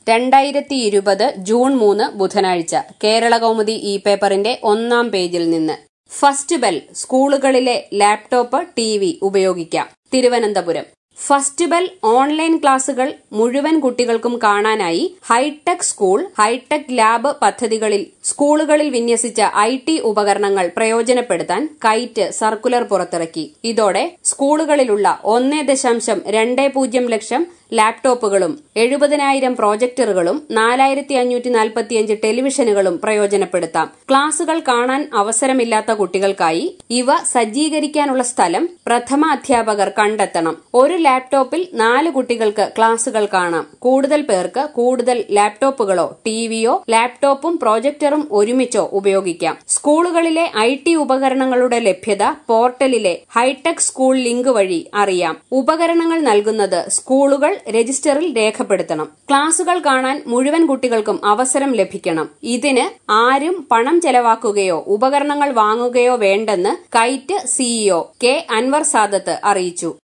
രണ്ടായിരത്തി ഇരുപത് ജൂൺ മൂന്ന് ബുധനാഴ്ച കേരളകൗമുദി ഇ പേപ്പറിന്റെ ഒന്നാം പേജിൽ നിന്ന് ഫസ്റ്റ് ബെൽ സ്കൂളുകളിലെ ലാപ്ടോപ്പ് ടി വി ഉപയോഗിക്കാം തിരുവനന്തപുരം ഫസ്റ്റ് ബെൽ ഓൺലൈൻ ക്ലാസുകൾ മുഴുവൻ കുട്ടികൾക്കും കാണാനായി ഹൈടെക് സ്കൂൾ ഹൈടെക് ലാബ് പദ്ധതികളിൽ സ്കൂളുകളിൽ വിന്യസിച്ച ഐ ടി ഉപകരണങ്ങൾ പ്രയോജനപ്പെടുത്താൻ കൈറ്റ് സർക്കുലർ പുറത്തിറക്കി ഇതോടെ സ്കൂളുകളിലുള്ള ഒന്നേ ദശാംശം രണ്ട് പൂജ്യം ലക്ഷം ലാപ്ടോപ്പുകളും എഴുപതിനായിരം പ്രോജക്ടറുകളും നാലായിരത്തി അഞ്ഞൂറ്റി നാൽപ്പത്തിയഞ്ച് ടെലിവിഷനുകളും പ്രയോജനപ്പെടുത്താം ക്ലാസുകൾ കാണാൻ അവസരമില്ലാത്ത കുട്ടികൾക്കായി ഇവ സജ്ജീകരിക്കാനുള്ള സ്ഥലം പ്രഥമ അധ്യാപകർ കണ്ടെത്തണം ഒരു ലാപ്ടോപ്പിൽ നാല് കുട്ടികൾക്ക് ക്ലാസുകൾ കാണാം കൂടുതൽ പേർക്ക് കൂടുതൽ ലാപ്ടോപ്പുകളോ ടിവിയോ ലാപ്ടോപ്പും പ്രോജക്ടറും ഒരുമിച്ചോ ഉപയോഗിക്കാം സ്കൂളുകളിലെ ഐ ടി ഉപകരണങ്ങളുടെ ലഭ്യത പോർട്ടലിലെ ഹൈടെക് സ്കൂൾ ലിങ്ക് വഴി അറിയാം ഉപകരണങ്ങൾ നൽകുന്നത് സ്കൂളുകൾ രജിസ്റ്ററിൽ രേഖപ്പെടുത്തണം ക്ലാസുകൾ കാണാൻ മുഴുവൻ കുട്ടികൾക്കും അവസരം ലഭിക്കണം ഇതിന് ആരും പണം ചെലവാക്കുകയോ ഉപകരണങ്ങൾ വാങ്ങുകയോ വേണ്ടെന്ന് KITE CEO K Anwar Sadath അറിയിച്ചു